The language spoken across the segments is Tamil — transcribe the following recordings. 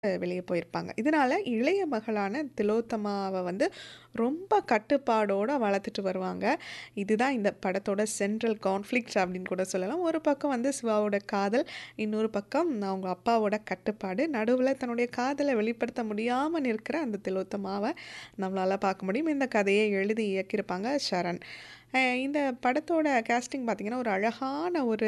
வெளிய போயிருப்பாங்க. இதனால இளைய மகளான திலோத்தமாவ வந்து ரொம்ப கட்டுப்பாடோட வளர்த்துட்டு வருவாங்க. இதுதான் இந்த படத்தோட சென்ட்ரல் கான்ஃப்ளிக்ட் அப்படின்னு கூட சொல்லலாம். ஒரு பக்கம் வந்து சிவாவோட காதல், இன்னொரு பக்கம் அவங்க அப்பாவோட கட்டுப்பாடு. நடுவுல தன்னுடைய காதல வெளிப்படுத்த முடியாம நிற்கிற அந்த திலோத்தமாவ நம்மளால பார்க்க முடியும். இந்த கதையை எழுதி இயக்கியிருப்பாங்க சரண். அ இந்த படத்தோட கேஸ்டிங் பார்த்தீங்கன்னா, ஒரு அழகான ஒரு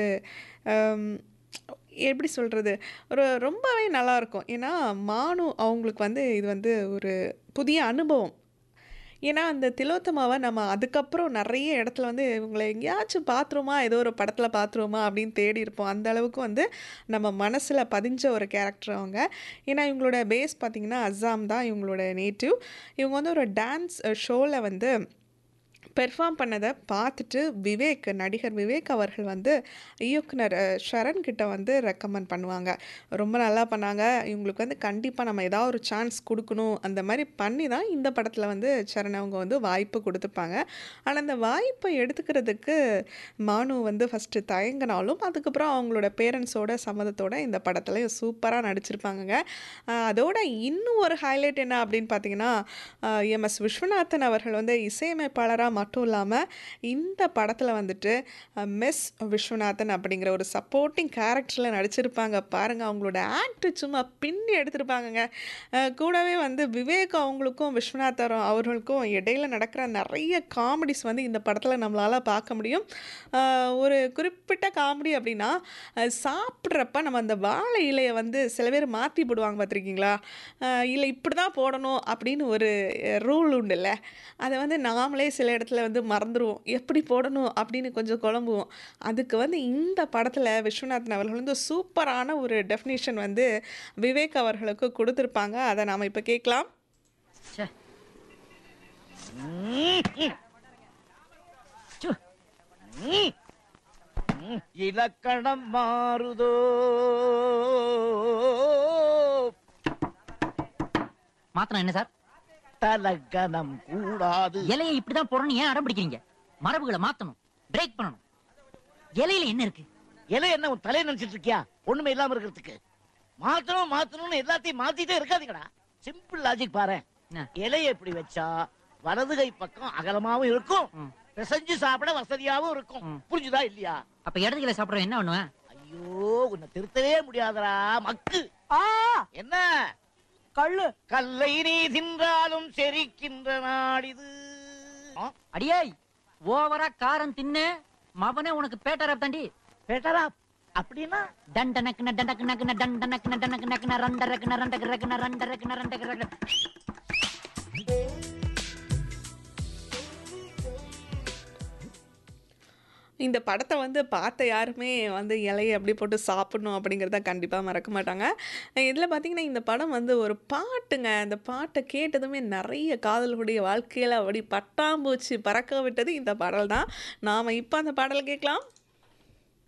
அம் எப்படி சொல்றது? ஒரு ரொம்பவே நல்லாயிருக்கும். ஏன்னா, மானு அவங்களுக்கு வந்து இது வந்து ஒரு புதிய அனுபவம். ஏன்னா, அந்த திலோத்தமாவ நம்ம அதுக்கப்புறம் நெறைய இடத்துல வந்து இவங்கள எங்கேயாச்சும் பார்த்துருவோமா, ஏதோ ஒரு படத்துல பார்த்துருவோமா அப்படின்னு தேடியிருப்போம். அந்த அளவுக்கு வந்து நம்ம மனசுல பதிஞ்ச ஒரு கேரக்டர் அவங்க. ஏன்னா, இவங்களோட பேஸ் பார்த்தீங்கன்னா, அஸ்ஸாம் தான் இவங்களோட நேட்டிவ். இவங்க வந்து ஒரு டான்ஸ் ஷோல வந்து பெர்ஃபார்ம் பண்ணத பார்த்துட்டு விவேக், நடிகர் விவேக் அவர்கள் வந்து இயக்குனர் அ ஷரண் கிட்ட வந்து ரெக்கமெண்ட் பண்ணுவாங்க. ரொம்ப நல்லா பண்ணாங்க. இவங்களுக்கு வந்து கண்டிப்பா நம்ம ஏதாவது ஒரு சான்ஸ் குடுக்கணும். அந்த மாரி பண்ணி தான் இந்த படத்துல வந்து சரண் அவங்க வந்து வாய்ப்பு குடுத்துருப்பாங்க. ஆனா, அந்த வாய்ப்ப எடுத்துக்கிறதுக்கு மானு வந்து ஃபர்ஸ்ட்டு தயங்குனாலும், அதுக்கப்புறம் அவங்களோட பேரண்ட்ஸோட சம்மதத்தோட இந்த படத்துல சூப்பரா நடிச்சிருப்பாங்கங்க. அ அதோட இன்னும் ஒரு ஹைலைட் என்ன அப்படின்னு பார்த்தீங்கன்னா, அ எம்.எஸ். விஸ்வநாதன் அவர்கள் வந்து இசையமைப்பாளரா மட்டும் இல்லாம, இந்த படத்துல வந்துட்டு அ மிஸ் விஸ்வநாதன் அப்படிங்கிற ஒரு சப்போர்ட்டிங் கேரக்டர்ல நடிச்சிருப்பாங்க. பாருங்க அவங்களோட ஆக்ட் சும்மா பின்னி எடுத்திருப்பாங்கங்க. அ கூடவே வந்து விவேக் அவங்களுக்கும், விஸ்வநாதன் அவர்களுக்கும் இடையில நடக்கிற நெறைய காமெடிஸ் வந்து இந்த படத்துல நம்மளால பார்க்க முடியும். அ ஒரு குறிப்பிட்ட காமெடி அப்படின்னா, அ சாப்பிடுறப்ப நம்ம அந்த வாழை இலைய வந்து சில பேர் மாத்தி போடுவாங்க பார்த்துருக்கீங்களா? அ இல்ல இப்படிதான் போடணும் அப்படின்னு ஒரு ரூல் உண்டுல்ல. அத வந்து நாமளே சில இடத்துல வந்து மறந்துருவோம். எப்படி போடணும் அப்படின்னு கொஞ்சம் குழம்புவோம். அதுக்கு வந்து இந்த படத்துல விஸ்வநாதன் அவர்கள் வந்து சூப்பரான ஒரு டெஃபினிஷன் வந்து விவேக் அவர்களுக்கு குடுத்திருப்பாங்க. அத நாம இப்ப கேட்கலாம். ச்சே! ம்ஹ்ம். ச்சு. ம். ம். இலக்கணம் மாறுதோ மாத்தலாம் என்ன சார் தலக்கணம் கூடாது இலையை இப்படிதான் போடணும் ஏன் அடம் பிடிக்கிறீங்க மரபுகளை மாத்தணும் பிரேக் பண்ணணும் இலையில என்ன இருக்கு இலை என்ன உன் தலையை நினைச்சிட்டு இருக்கியா ஒண்ணுமே இல்லாம இருக்கிறதுக்கு மாத்தணும் மாத்தணும்னு எல்லாத்தையும் மாத்திட்டே இருக்காதீங்கடா சிம்பிள் லாஜிக் பாரு என்ன? இலையை இப்படி வச்சா வலது கை பக்கம் அகலமாவும் இருக்கும் ம். பிசைஞ்சு சாப்பிட வசதியாவும் இருக்கும் ம். புரிஞ்சுதா இல்லையா அப்ப இடது கையில சாப்பிடுற என்ன பண்ணுவேன் ஐயோ உன்னை திருத்தவே முடியாதடா மக்கு என்ன கள்ளு கல்லை நீ தின்றாலும் செரிக்கின்ற நாடிது ஆ, அடியே ஓவரா காரம் தின்னு மவனே உனக்கு பேட்டரா தாண்டி பெட்டரா அப்படின்னா டண்ட நக்குன டண்டக்கு நக்குன டண்ட நக்குன டண்டக்கு நக்குன ரண்ட ரக்குன ரண்டக்கு ரக்குன ரண்ட ரக்குன ரண்டக்கு ரக்குன இந்த படத்த வந்து பார்த்த யாருமே வந்து இலைய அப்படி போட்டு சாப்பிடணும் அப்படிங்கிறத கண்டிப்பா மறக்க மாட்டாங்க. இதுல பார்த்தீங்கன்னா, இந்த படம் வந்து ஒரு பாட்டுங்க. அந்த பாட்ட கேட்டதுமே நெறைய காதலர்களுடைய வாழ்க்கையில அப்படி பட்டாம்பூச்சி பறக்க விட்டது இந்த பாடல் தான். நாம இப்ப அந்த பாடல் கேட்கலாம்.